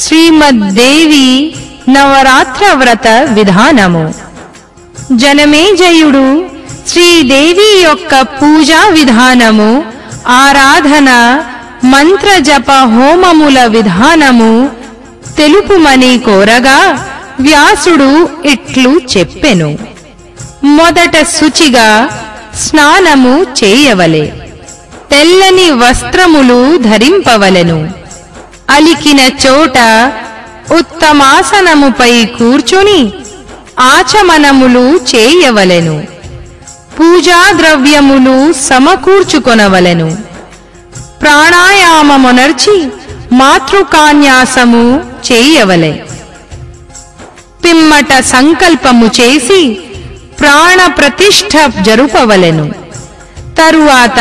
శ్రీమద్దేవి నవరాత్ర వ్రత విధానము జనమేజయుడు శ్రీదేవి యొక్క పూజా విధానము ఆరాధన మంత్ర జప హోమముల విధానము తెలుపుమని కోరగా వ్యాసుడు ఇట్లు చెప్పెను మొదట శుచిగా స్నానము చేయవలె తెల్లని వస్త్రములు ధరింపవలెను అలికిన చోట ఉత్తమాసనముపై కూర్చుని ఆచమనములు చేయవలెను పూజా ద్రవ్యములు సమకూర్చుకొనవలెను ప్రాణాయామమునర్చి మాతృకాన్యాసము చేయవలె పిమ్మట సంకల్పము చేసి ప్రాణ ప్రతిష్ఠ జరుపవలెను తరువాత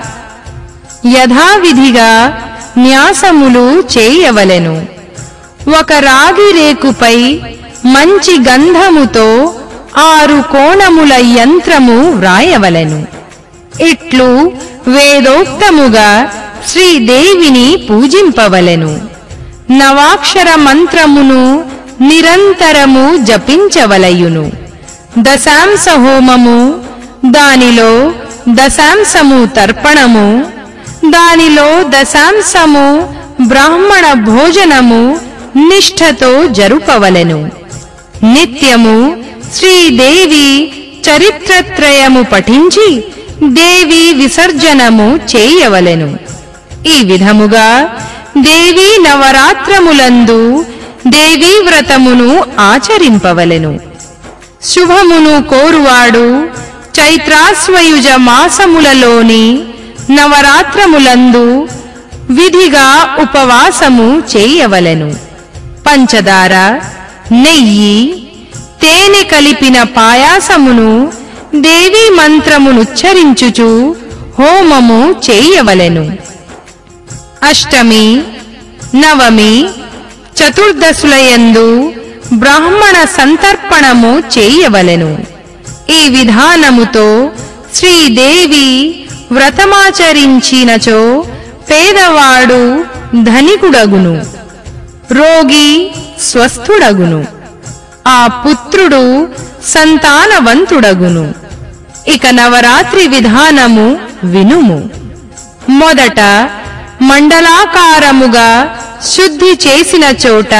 యథావిధిగా న్యాసములు చేయవలెను ఒక రాగి రేకుపై మంచి గంధముతో ఆరు కోణముల యంత్రము వ్రాయవలెను ఇట్లు వేదోక్తముగా శ్రీదేవిని పూజింపవలెను నవాక్షర మంత్రమును నిరంతరము జపించవలయును దశాంశ హోమము దానిలో దశాంశము తర్పణము దానిలో దశాంశము బ్రాహ్మణ భోజనము నిష్ఠతో జరుపవలెను నిత్యము శ్రీదేవి చరిత్రత్రయము పఠించి దేవి విసర్జనము చేయవలెను ఈ విధముగా దేవీ నవరాత్రములందు దేవీ వ్రతమును ఆచరింపవలెను శుభమును కోరువాడు చైత్రాశ్వయుజ మాసములలోని నవరాత్రములందు విధిగా ఉపవాసము చేయవలెను పంచదార నెయ్యి తేనె కలిపిన పాయాసమును దేవీ మంత్రమునుచ్చరించుచు హోమము చేయవలెను అష్టమి నవమి చతుర్దశులయందు బ్రాహ్మణ సంతర్పణము చేయవలెను ఈ విధానముతో శ్రీదేవి వ్రతమాచరించినచో పేదవాడు ధనికుడగును రోగి స్వస్థుడగును ఆ పుత్రుడు సంతానవంతుడగును ఇక నవరాత్రి విధానము వినుము మొదట మండలాకారముగా శుద్ధి చేసిన చోట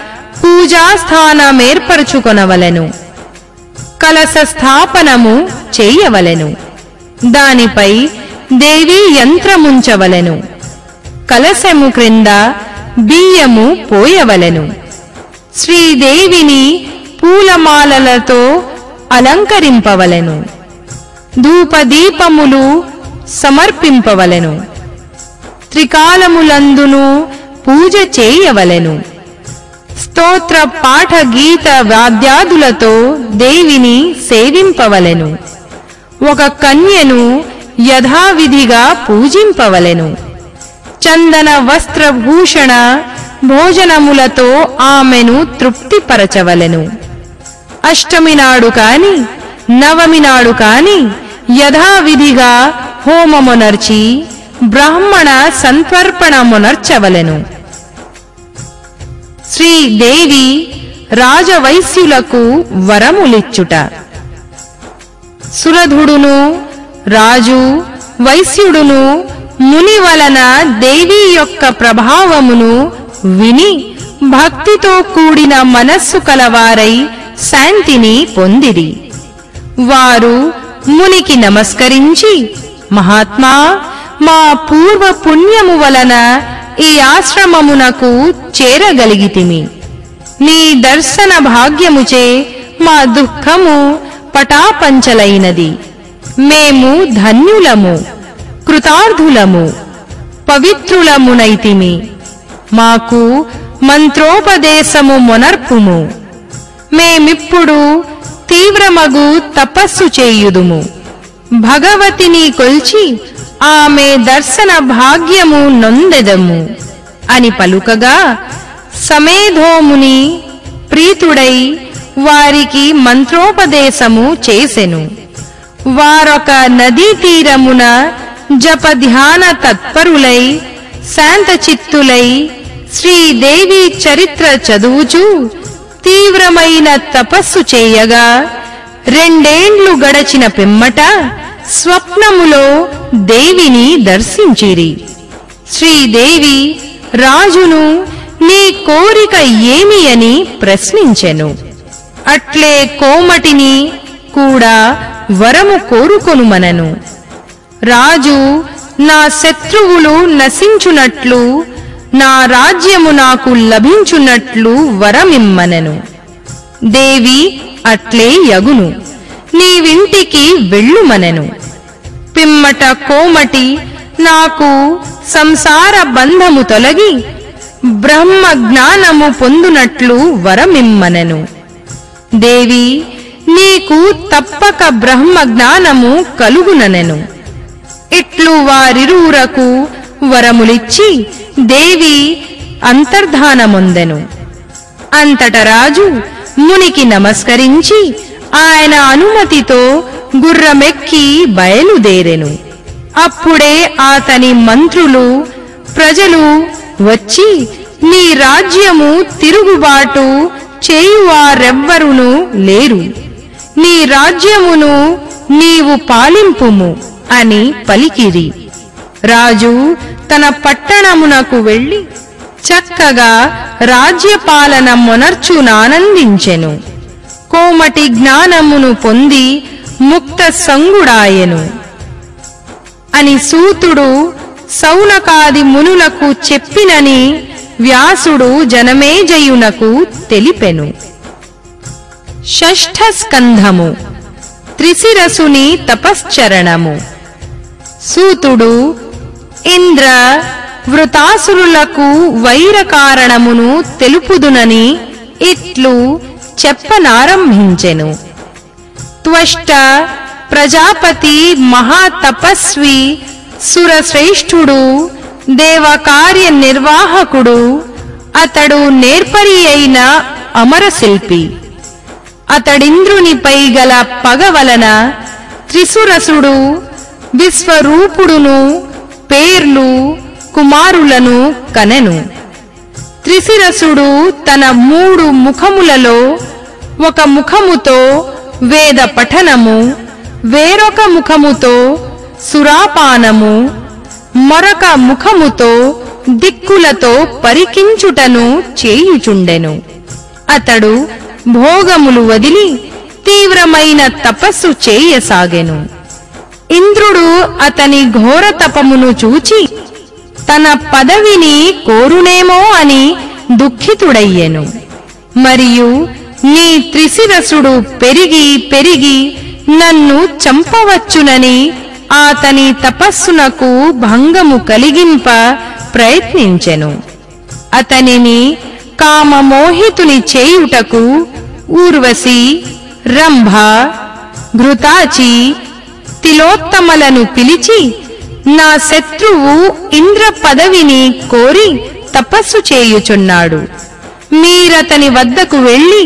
పూజాస్థానమేర్పరచుకొనవలెను కలశ స్థాపనము చేయవలెను దానిపై దేవీ యంత్రముంచవలెను కలశము క్రింద బియ్యము పోయవలెను శ్రీదేవిని పూలమాలలతో అలంకరింపవలెను ధూపదీపములు సమర్పింపవలెను త్రికాలములందును పూజ చేయవలెను స్తోత్ర పాఠ గీత వాద్యాదులతో దేవిని సేవింపవలెను ఒక కన్యను యథావిధిగా పూజింపవలెను చందన వస్త్రభూషణ భోజనములతో ఆమెను తృప్తిపరచవలెను అష్టమి నాడు కాని నవమి నాడు కాని యథావిధిగా హోమమునర్చి బ్రాహ్మణ సంతర్పణమునర్చవలెను శ్రీదేవి రాజవైశ్యులకు వరములిచ్చుట సురధుడును రాజు వైశ్యుడును ముని వలన దేవి యొక్క ప్రభావమును విని భక్తితో కూడిన మనస్సు కలవారై శాంతిని పొందిరి వారు మునికి నమస్కరించి మహాత్మా మా పూర్వ పుణ్యము వలన ఈ ఆశ్రమమునకు చేరగలిగితిమి నీ దర్శన భాగ్యముచే మా దుఃఖము పటాపంచలైనది మేము ధన్యులము కృతార్థులము పవిత్రులమునైతిమి మాకు మంత్రోపదేశము మొనర్పుము మేమిప్పుడు తీవ్రమగు తపస్సు చేయుదుము భగవతిని కొల్చి ఆమె దర్శన భాగ్యము నొందెదము అని పలుకగా సమేధోముని ప్రీతుడై వారికి మంత్రోపదేశము చేసెను వారొక నదీ తీరమున జప ధ్యాన తత్పరులై శాంతచిత్తులై శ్రీదేవి చరిత్ర చదువుచూ తీవ్రమైన తపస్సు చేయగా రెండేండ్లు గడచిన పిమ్మట స్వప్నములో దేవిని దర్శించిరి శ్రీదేవి రాజును నీ కోరిక ఏమి అని ప్రశ్నించెను అట్లే కోమటిని కూడా వరము కోరుకొనుమనను రాజు నా శత్రువులు నశించునట్లు నా రాజ్యము నాకు లభించున్నట్లు వరమిమ్మనెను దేవి అట్లే యగును నీవింటికి వెళ్ళుమనెను పిమ్మట కోమటి నాకు సంసార బంధము తొలగి బ్రహ్మ జ్ఞానము పొందునట్లు వరమిమ్మనెను దేవి నీకు తప్పక బ్రహ్మ జ్ఞానము కలుగుననెను ఇట్లు వారిరువురకు వరములిచ్చి దేవి అంతర్ధానమొందెను అంతట రాజు మునికి నమస్కరించి ఆయన అనుమతితో గుర్రమెక్కి బయలుదేరెను అప్పుడే అతని మంత్రులు ప్రజలు వచ్చి నీ రాజ్యము తిరుగుబాటు చేయువారెవ్వరును లేరు నీ రాజ్యమును నీవు పాలింపుము అని పలికిరి రాజు తన పట్టణమునకు వెళ్లి చక్కగా రాజ్యపాలన మొనర్చునానందించెను కోమటి జ్ఞానమును పొంది ముక్త సంగుడాయెను అని సూతుడు సౌనకాది మునులకు చెప్పినని వ్యాసుడు జనమేజయునకు తెలిపెను షష్ఠ స్కంధము త్రిశిరసుని తపశ్చరణము సూతుడు ఇంద్ర వృతాసురులకు వైర కారణమును తెలుపుదునని ఇట్లు చెప్పనారంభించెను త్వష్ట ప్రజాపతి మహాతపస్వి సురశ్రేష్ఠుడు దేవకార్య నిర్వాహకుడు అతడు నేర్పరి అయిన అమరశిల్పి అతడింద్రునిపై గల పగ వలన త్రిసురసుడు విశ్వరూపుడును పేర్లు కుమారులను కనెను త్రిశిరసుడు తన మూడు ముఖములలో ఒక ముఖముతో వేద పఠనము వేరొక ముఖముతో సురాపానము మరొక ముఖముతో దిక్కులతో పరికించుటను చేయుచుండెను అతడు భోగములు వదిలి తీవ్రమైన తపస్సు చేయసాగెను ఇంద్రుడు అతని ఘోర తపమును చూచి తన పదవిని కోరునేమో అని దుఃఖితుడయ్యెను మరియు నీ త్రిశిరసుడు పెరిగి పెరిగి నన్ను చంపవచ్చునని అతని తపస్సునకు భంగము కలిగింప ప్రయత్నించెను అతనిని కామమోహితుని చేయుటకు ఊర్వశి రంభ ఘృతాచి తిలోత్తమలను పిలిచి నా శత్రువు ఇంద్ర పదవిని కోరి తపస్సు చేయుచున్నాడు మీరతని వద్దకు వెళ్లి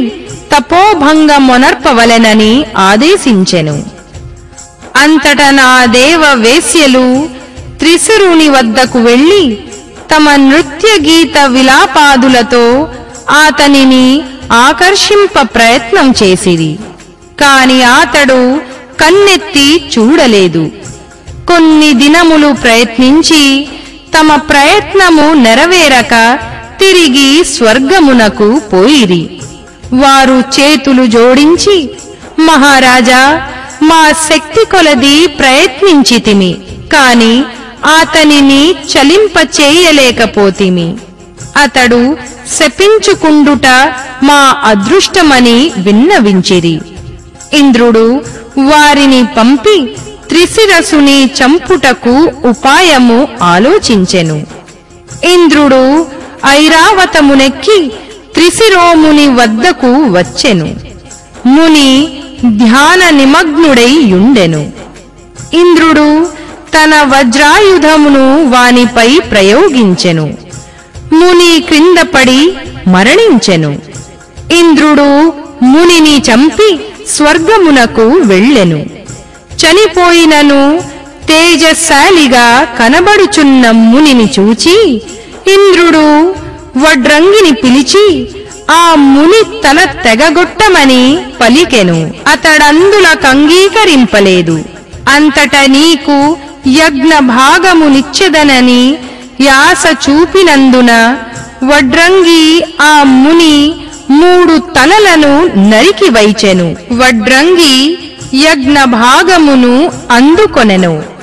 తపోభంగమొనర్పవలెనని ఆదేశించెను అంతట నా దేవ వేశ్యలు త్రిశురుని వద్దకు వెళ్లి తమ నృత్య గీత విలాపాదులతో అతనిని ఆకర్షింప ప్రయత్నం చేసిరి కాని అతడు కన్నెత్తి చూడలేదు కొన్ని దినములు ప్రయత్నించి తమ ప్రయత్నము నెరవేరక తిరిగి స్వర్గమునకు పోయిరి వారు చేతులు జోడించి మహారాజా మా శక్తి కొలది ప్రయత్నించితిమి కాని అతనిని చలింప చేయలేకపోతిమి అతడు శపించుకుండుట మా అదృష్టమని విన్నవించిరి ఇంద్రుడు వారిని పంపి త్రిశిరసుని చంపుటకు ఉపాయము ఆలోచించెను ఇంద్రుడు ఐరావతమునెక్కి త్రిశిరోముని వద్దకు వచ్చెను ముని ధ్యాన నిమగ్నుడై యుండెను ఇంద్రుడు తన వజ్రాయుధమును వానిపై ప్రయోగించెను ముని క్రిందపడి మరణించెను ఇంద్రుడు మునిని చంపి స్వర్గమునకు వెళ్ళెను చనిపోయినను తేజశాలిగా కనబడుచున్న మునిని చూచి ఇంద్రుడు వడ్రంగిని పిలిచి ఆ ముని తల తెగగొట్టమని పలికెను అతడందుల కంగీకరింపలేదు అంతట నీకు యజ్ఞ భాగమునిచ్చెదనని యాస చూపినందున వడ్రంగి ఆ ముని మూడు తలలను నరికి వైచెను వడ్రంగి యజ్ఞ భాగమును అందుకొనెను